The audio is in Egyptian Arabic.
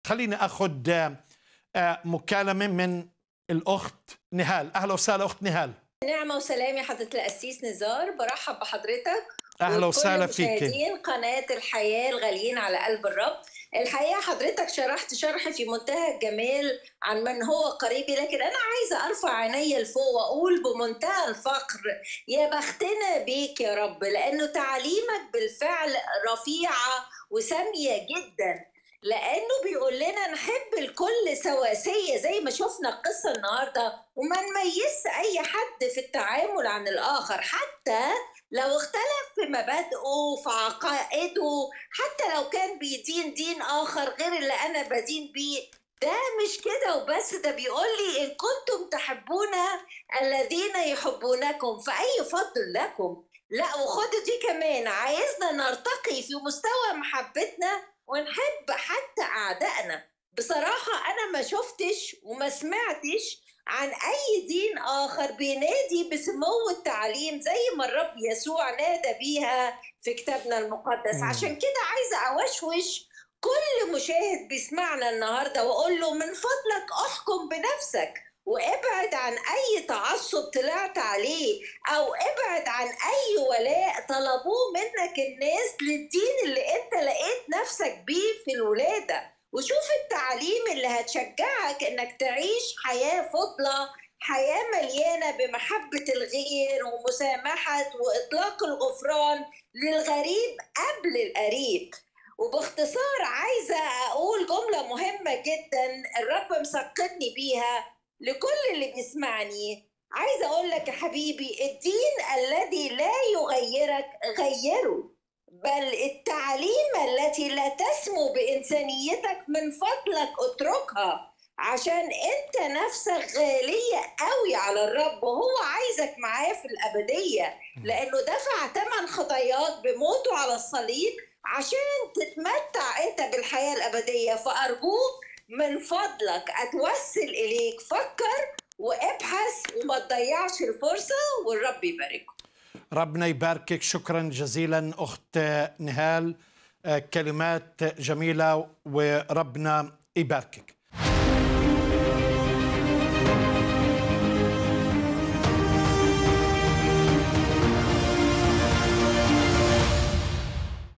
خليني أخذ مكالمة من الأخت نهال أهلا وسهلا أخت نهال نعمة وسلام يا حضرة القسيس نزار برحب بحضرتك أهلا وسهلا فيك مشاهدين قناة الحياة الغاليين على قلب الرب الحقيقة حضرتك شرحت شرح في منتهى الجمال عن من هو قريبي لكن أنا عايزة أرفع عيني لفوق وأقول بمنتهى الفقر يا بختنا بيك يا رب لأنه تعليمك بالفعل رفيعة وسامية جدا لانه بيقول لنا نحب الكل سواسيه زي ما شفنا القصه النهارده وما نميزش اي حد في التعامل عن الاخر حتى لو اختلف في مبادئه في عقائده حتى لو كان بيدين دين اخر غير اللي انا بدين بيه ده مش كده وبس ده بيقول لي ان كنتم تحبون الذين يحبونكم فاي فضل لكم لا وخد دي كمان عايزنا نرتقي في مستوى محبتنا ونحب حتى أعدائنا بصراحة أنا ما شفتش وما سمعتش عن أي دين آخر بينادي بسمو التعليم زي ما الرب يسوع نادى بيها في كتابنا المقدس عشان كده عايزة أوشوش كل مشاهد بيسمعنا النهاردة وأقول له من فضلك أحكم بنفسك وابعد عن اي تعصب طلعت عليه او ابعد عن اي ولاء طلبوه منك الناس للدين اللي انت لقيت نفسك بيه في الولاده وشوف التعليم اللي هتشجعك انك تعيش حياه فضله حياه مليانه بمحبه الغير ومسامحه واطلاق الغفران للغريب قبل القريب وباختصار عايزه اقول جمله مهمه جدا الرب مسقطني بيها لكل اللي بيسمعني عايزه اقول لك يا حبيبي الدين الذي لا يغيرك غيره بل التعليم التي لا تسمو بانسانيتك من فضلك اتركها عشان انت نفسك غاليه قوي على الرب وهو عايزك معاه في الابديه لانه دفع ثمن خطاياك بموته على الصليب عشان تتمتع انت بالحياه الابديه فارجوك من فضلك اتوسل اليك فكر وابحث وما تضيعش الفرصه والرب يباركك ربنا يباركك شكرا جزيلا اخت نهال كلمات جميله وربنا يباركك